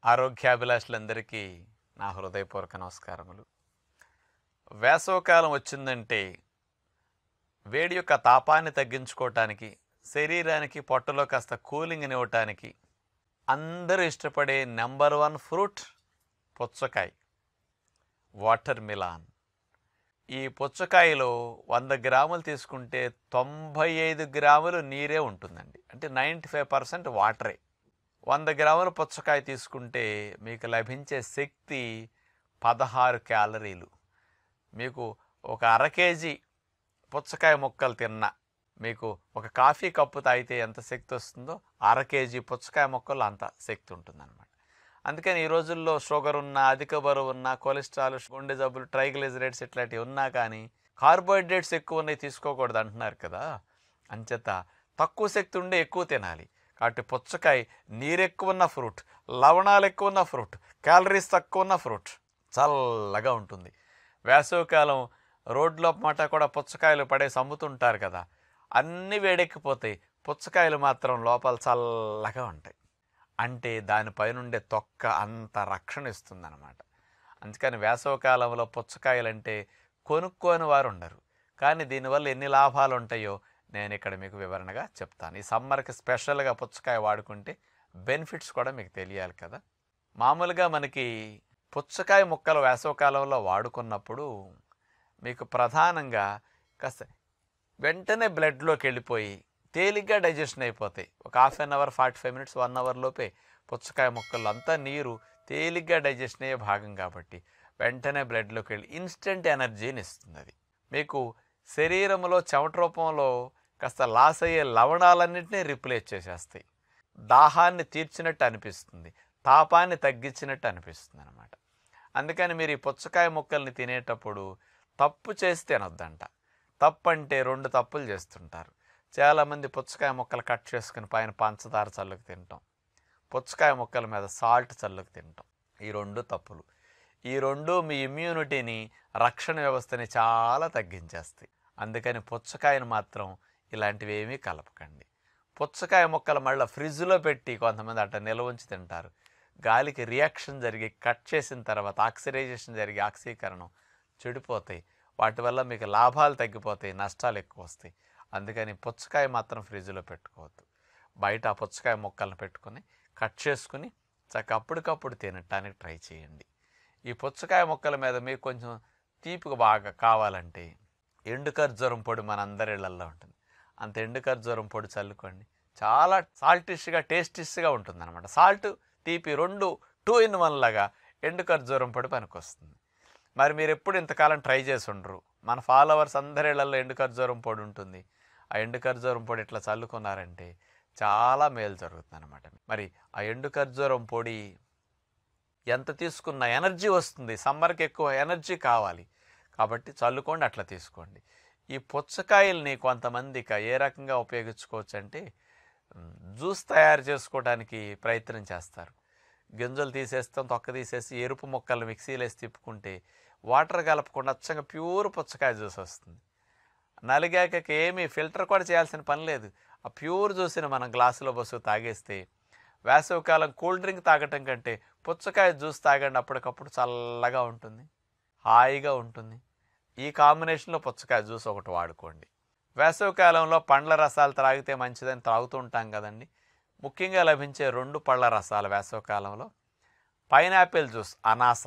ఆరోగ్యాభిలాషులందరికీ నా హృదయపూర్వక నమస్కారములు వేసవకాలం వచ్చిందంటే వేడి యొక్క తాపాన్ని తగ్గించుకోవటానికి శరీరానికి పొట్టలో కాస్త కూలింగ్ని ఇవ్వటానికి అందరూ ఇష్టపడే నెంబర్ వన్ ఫ్రూట్ పుచ్చకాయ వాటర్ మిలాన్ ఈ పుచ్చకాయలో వంద గ్రాములు తీసుకుంటే తొంభై ఐదు గ్రాములు నీరే ఉంటుందండి అంటే నైంటీ ఫైవ్ పర్సెంట్ వాటరే వంద గ్రాముల పుచ్చకాయ తీసుకుంటే మీకు లభించే శక్తి పదహారు క్యాలరీలు మీకు ఒక అర కేజీ పుచ్చకాయ ముక్కలు తిన్నా మీకు ఒక కాఫీ కప్పు తాగితే ఎంత శక్తి వస్తుందో అర కేజీ పుచ్చకాయ మొక్కలు అంత శక్తి ఉంటుందన్నమాట అందుకని ఈ రోజుల్లో షుగర్ ఉన్న అధిక బరువు ఉన్న కొలెస్ట్రాల్ గుండె జబ్బులు ట్రైగ్లిజరైడ్స్ ఇట్లాంటివి ఉన్నా కానీ కార్బోహైడ్రేట్స్ ఎక్కువ ఉన్నాయి తీసుకోకూడదు అంటున్నారు కదా అంచేత తక్కువ శక్తి ఉండే ఎక్కువ తినాలి కాబట్టి పుచ్చకాయ నీరు ఎక్కువ ఉన్న ఫ్రూట్ లవణాలు ఎక్కువ ఉన్న ఫ్రూట్ క్యాలరీస్ తక్కువ ఉన్న ఫ్రూట్ చల్లగా ఉంటుంది వేసవికాలం రోడ్లో మాట కూడా పుచ్చకాయలు పడేసి అమ్ముతుంటారు కదా అన్నీ వేడెక్కిపోతాయి పుచ్చకాయలు మాత్రం లోపల చల్లగా ఉంటాయి అంటే దానిపైనుండే తొక్క అంత రక్షణ ఇస్తుందన్నమాట అందుకని వేసవకాలంలో పుచ్చకాయలంటే కొనుక్కోని వారు ఉండరు కానీ దీనివల్ల ఎన్ని లాభాలు ఉంటాయో నేను ఇక్కడ మీకు వివరణగా చెప్తాను ఈ సమ్మర్కి స్పెషల్గా పుచ్చకాయ వాడుకుంటే బెనిఫిట్స్ కూడా మీకు తెలియాలి కదా మామూలుగా మనకి పుచ్చకాయ ముక్కలు వేసవకాలంలో వాడుకున్నప్పుడు మీకు ప్రధానంగా కాస్త వెంటనే బ్లడ్లోకి వెళ్ళిపోయి తేలిగ్గా డైజెషన్ అయిపోతాయి ఒక half an hour forty five minutes one hour లోపే పుచ్చకాయ ముక్కలు అంతా నీరు తేలిగ్గా డైజెషన్ అయ్యే భాగం కాబట్టి వెంటనే బ్లడ్లోకి వెళ్ళి ఇన్స్టెంట్ ఎనర్జీని ఇస్తుంది అది మీకు శరీరంలో చెమట రూపంలో కాస్త లాస్ అయ్యే లవణాలన్నింటినీ రిప్లేస్ చేసేస్తాయి దాహాన్ని తీర్చినట్టు అనిపిస్తుంది తాపాన్ని తగ్గించినట్టు అనిపిస్తుంది అనమాట అందుకని మీరు ఈ పుచ్చకాయ ముక్కల్ని తినేటప్పుడు తప్పు చేసి తినొద్దంట తప్పు అంటే రెండు తప్పులు చేస్తుంటారు చాలామంది పుచ్చకాయ ముక్కలు కట్ చేసుకుని పైన పంచదార చల్లుకు తింటాం పుచ్చకాయ ముక్కల మీద సాల్ట్ చల్లుకు తింటాం ఈ రెండు తప్పులు ఈ రెండు మీ ఇమ్యూనిటీని రక్షణ వ్యవస్థని చాలా తగ్గించేస్తాయి అందుకని పుచ్చకాయను మాత్రం ఇలాంటివి ఏమీ కలపకండి పుచ్చకాయ ముక్కలు మళ్ళీ ఫ్రిడ్జ్లో పెట్టి కొంతమంది అట్ట నిల్వ ఉంచి తింటారు గాలికి రియాక్షన్ జరిగి కట్ చేసిన తర్వాత ఆక్సిడైజేషన్ జరిగి ఆక్సీకరణం చెడిపోతాయి వాటి వల్ల మీకు లాభాలు తగ్గిపోతాయి నష్టాలు ఎక్కువ వస్తాయి అందుకని పుచ్చకాయ మాత్రం ఫ్రిడ్జ్లో పెట్టుకోవద్దు బయట ఆ పుచ్చకాయ ముక్కలను పెట్టుకొని కట్ చేసుకుని చక్క అప్పటికప్పుడు తినటానికి ట్రై చేయండి ఈ పుచ్చకాయ ముక్కల మీద మీకు కొంచెం తీపిగా బాగా కావాలంటే ఎండు ఖర్జూరం పొడి మన అందరి ఇళ్లల్లో ఉంటుంది అంత ఎండు ఖర్జూరం పొడి చల్లుకోండి చాలా సాల్టిష్గా టేస్టిష్గా ఉంటుంది అనమాట సాల్ట్ తీపి రెండు టూ ఇన్ వన్ లాగా ఎండు ఖర్జూరం పొడి పనికొస్తుంది మరి మీరు ఎప్పుడు ఇంతకాలం ట్రై చేసి ఉండరు మన ఫాలోవర్స్ అందరి ఇళ్లలో ఎండు ఖర్జూరం పొడి ఉంటుంది ఆ ఎండు ఖర్జూరం పొడి ఇట్లా చల్లుకున్నారంటే చాలా మేలు జరుగుతుంది అనమాట మరి ఆ ఎండు ఖర్జూరం పొడి ఎంత తీసుకున్న ఎనర్జీ వస్తుంది సమ్మర్కి ఎక్కువ ఎనర్జీ కావాలి కాబట్టి చల్లుకోండి అట్లా తీసుకోండి ఈ పుచ్చకాయల్ని కొంతమంది ఇక ఏ రకంగా ఉపయోగించుకోవచ్చు అంటే మ్, జ్యూస్ తయారు చేసుకోవడానికి ప్రయత్నం చేస్తారు గింజలు తీసేస్తాం తొక్క తీసేసి ఎరుపు మొక్కలు మిక్సీలో వేసి తిప్పుకుంటే వాటర్ కలపకుండా అచ్చంగా ప్యూర్ పుచ్చకాయ జ్యూస్ వస్తుంది నలిగాక ఏమీ ఫిల్టర్ కూడా చేయాల్సిన పని లేదు ఆ ప్యూర్ జ్యూస్ని మనం గ్లాసులో బస్సు తాగేస్తే వేసవికాలం కూల్ డ్రింక్ తాగటం కంటే పుచ్చకాయ జ్యూస్ తాగండి అప్పటికప్పుడు చల్లగా ఉంటుంది హాయిగా ఉంటుంది ఈ కాంబినేషన్లో పుచ్చకాయ జ్యూస్ ఒకటి వాడుకోండి వేసవికాలంలో పండ్ల రసాలు త్రాగితే మంచిదని తాగుతూ ఉంటాం కదండి ముఖ్యంగా లభించే రెండు పళ్ళ రసాలు వేసవికాలంలో పైనాపిల్ జ్యూస్ అనాస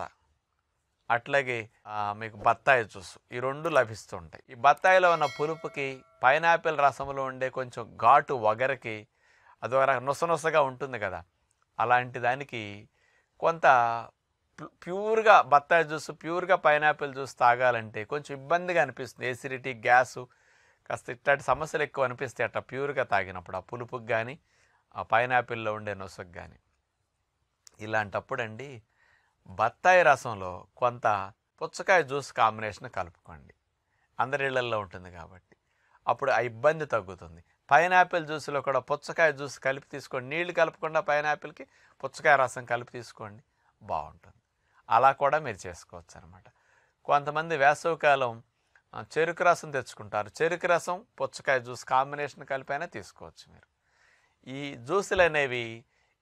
అట్లాగే ఆ, మీకు బత్తాయి జ్యూస్ ఈ రెండు లభిస్తుంటాయి ఈ బత్తాయిలో ఉన్న పులుపుకి పైనాపిల్ రసంలో ఉండే కొంచెం ఘాటు వగరకి అదో రకం నుసనుసగా ఉంటుంది కదా అలాంటి దానికి కొంత ప్యూ- ప్యూర్గా బత్తాయి జ్యూస్ ప్యూర్గా పైనాపిల్ జ్యూస్ తాగాలంటే కొంచెం ఇబ్బందిగా అనిపిస్తుంది ఎసిడిటీ గ్యాసు కాస్త ఇట్లాంటి సమస్యలు ఎక్కువ అనిపిస్తాయి అట్లా ప్యూర్గా తాగినప్పుడు ఆ పులుపుకి కానీ ఆ పైనాపిల్లో ఉండే నొసకు కానీ ఇలాంటప్పుడు అండి బత్తాయి రసంలో కొంత పుచ్చకాయ జ్యూస్ కాంబినేషన్ కలుపుకోండి అందరి ఇళ్లల్లో ఉంటుంది కాబట్టి అప్పుడు ఆ ఇబ్బంది తగ్గుతుంది పైనాపిల్ జ్యూస్లో కూడా పుచ్చకాయ జ్యూస్ కలిపి తీసుకోండి నీళ్లు కలపకుండా పైనాపిల్కి పుచ్చకాయ రసం కలిపి తీసుకోండి బాగుంటుంది అలా కూడా మీరు చేసుకోవచ్చు అనమాట కొంతమంది వేసవికాలం ఆ, చెరుకు రసం తెచ్చుకుంటారు చెరుకు రసం పుచ్చకాయ జ్యూస్ కాంబినేషన్ కలిపైనా తీసుకోవచ్చు మీరు ఈ జ్యూసులు అనేవి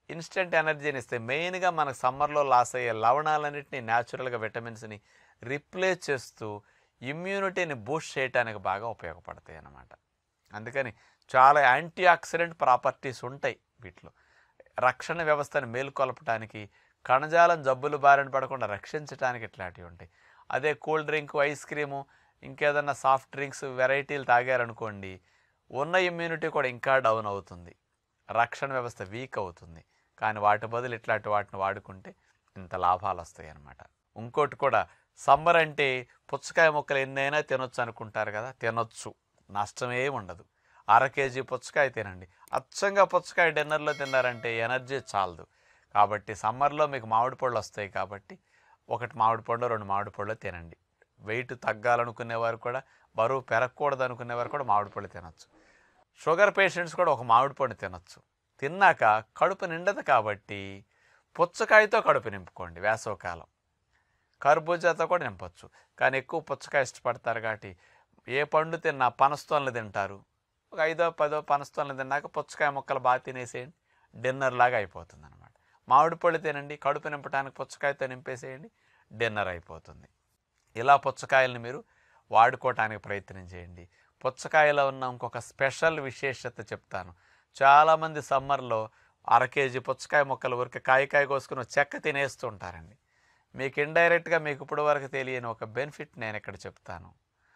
ఇన్స్టెంట్ ఎనర్జీని ఇస్తాయి మెయిన్గా మనకు సమ్మర్లో లాస్ అయ్యే లవణాలన్నింటినీ న్యాచురల్గా విటమిన్స్ని రిప్లేస్ చేస్తూ ఇమ్యూనిటీని బూస్ట్ చేయడానికి బాగా ఉపయోగపడతాయి అన్నమాట అందుకని చాలా యాంటీ ఆక్సిడెంట్ ప్రాపర్టీస్ ఉంటాయి వీటిలో రక్షణ వ్యవస్థను మేలుకొల్పడానికి కణజాలం జబ్బులు బారిన పడకుండా రక్షించడానికి ఇట్లాంటివి ఉంటాయి అదే కూల్ డ్రింక్ ఐస్ క్రీము ఇంకేదన్నా సాఫ్ట్ డ్రింక్స్ వెరైటీలు తాగారనుకోండి ఉన్న ఇమ్యూనిటీ కూడా ఇంకా డౌన్ అవుతుంది రక్షణ వ్యవస్థ వీక్ అవుతుంది కానీ వాటి బదులు ఇట్లాంటి వాటిని వాడుకుంటే ఇంత లాభాలు వస్తాయి అన్నమాట ఇంకోటి కూడా సమ్మర్ అంటే పుచ్చకాయ ముక్కలు ఎన్నైనా తినొచ్చు అనుకుంటారు కదా తినొచ్చు నష్టమే ఉండదు అర కేజీ పుచ్చకాయ తినండి అచ్చంగా పుచ్చకాయ డిన్నర్లో తిన్నారంటే ఎనర్జీ చాలదు కాబట్టి సమ్మర్లో మీకు మామిడి పళ్ళు వస్తాయి కాబట్టి ఒకటి మామిడి పండు రెండు మామిడి పళ్ళు తినండి వెయిట్ తగ్గాలనుకునేవారు కూడా బరువు పెరగకూడదు అనుకునేవారు కూడా మామిడి పళ్ళు తినొచ్చు షుగర్ పేషెంట్స్ కూడా ఒక మామిడి పండు తినొచ్చు తిన్నాక కడుపు నిండదు కాబట్టి పుచ్చకాయతో కడుపు నింపుకోండి వేసవకాలం కర్బూజాతో కూడా నింపొచ్చు కానీ ఎక్కువ పుచ్చకాయ ఇష్టపడతారు కాబట్టి ఏ పండు తిన్నా పనస్తోన్లు తింటారు ఒక ఐదో పదో పనస్తోన్లు తిన్నాక పుచ్చకాయ ముక్కలు బాగా తినేసేయండి డిన్నర్ లాగా అయిపోతుంది అనమాట మామిడి పళ్ళు తినండి కడుపు నింపడానికి పుచ్చకాయతో నింపేసేయండి డిన్నర్ అయిపోతుంది ఇలా పుచ్చకాయలను మీరు వాడుకోవటానికి ప్రయత్నం చేయండి పుచ్చకాయలో ఉన్న ఇంకొక స్పెషల్ విశేషత చెప్తాను చాలామంది సమ్మర్లో అర కేజీ పుచ్చకాయ ముక్కలు ఊరికి కాయ కాయ కోసుకుని చెక్క తినేస్తూ ఉంటారండి మీకు ఇండైరెక్ట్గా మీకు ఇప్పుడు వరకు తెలియని ఒక బెనిఫిట్ నేను ఇక్కడ చెప్తాను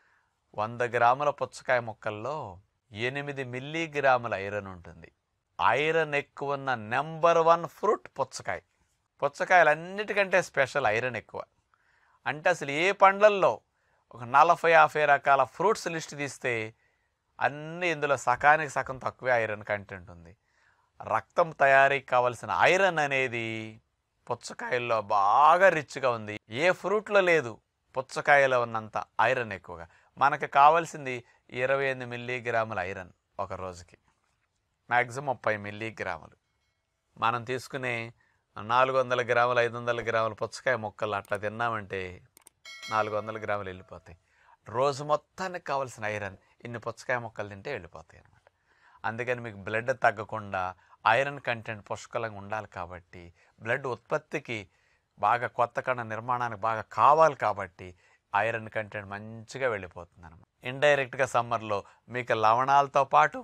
వంద గ్రాముల పుచ్చకాయ ముక్కల్లో ఎనిమిది మిల్లీగ్రాముల ఐరన్ ఉంటుంది ఐరన్ ఎక్కువ ఉన్న నెంబర్ వన్ ఫ్రూట్ పుచ్చకాయ పుచ్చకాయలు అన్నిటికంటే స్పెషల్ ఐరన్ ఎక్కువ అంటే అసలు ఏ పండ్లల్లో ఒక నలభై యాభై రకాల ఫ్రూట్స్ లిస్ట్ తీస్తే అన్నీ ఇందులో సకానికి సగం తక్కువే ఐరన్ కంటెంట్ ఉంది రక్తం తయారీకి కావలసిన ఐరన్ అనేది పుచ్చకాయల్లో బాగా రిచ్గా ఉంది ఏ ఫ్రూట్లో లేదు పుచ్చకాయలో ఉన్నంత ఐరన్ ఎక్కువగా మనకు కావాల్సింది ఇరవై ఎనిమిది మిల్లీగ్రాముల ఐరన్ ఒక రోజుకి మ్యాక్సిమం ముప్పై మిల్లీగ్రాములు మనం తీసుకునే నాలుగు వందల గ్రాములు ఐదు వందల గ్రాముల పుచ్చకాయ ముక్కలు అట్లా తిన్నామంటే నాలుగు వందల గ్రాములు వెళ్ళిపోతాయి రోజు మొత్తానికి కావాల్సిన ఐరన్ ఇన్ని పుచ్చకాయ ముక్కలు తింటే వెళ్ళిపోతాయి అన్నమాట అందుకని మీకు బ్లడ్ తగ్గకుండా ఐరన్ కంటెంట్ పుష్కలంగా ఉండాలి కాబట్టి బ్లడ్ ఉత్పత్తికి బాగా కొత్త కణ నిర్మాణానికి బాగా కావాలి కాబట్టి ఐరన్ కంటెంట్ మంచిగా వెళ్ళిపోతుంది అనమాట ఇండైరెక్ట్గా సమ్మర్లో మీకు లవణాలతో పాటు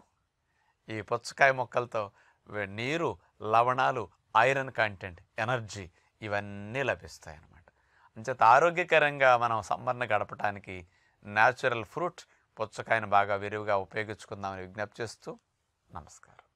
ఈ పుచ్చకాయ మొక్కలతో వే- నీరు లవణాలు ఐరన్ కంటెంట్ ఎనర్జీ ఇవన్నీ లభిస్తాయి అన్నమాట అంచేత ఆరోగ్యకరంగా మనం సమ్మర్ని గడపడానికి న్యాచురల్ ఫ్రూట్ పుచ్చకాయను బాగా విరివిగా ఉపయోగించుకుందామని విజ్ఞప్తి చేస్తూ నమస్కారం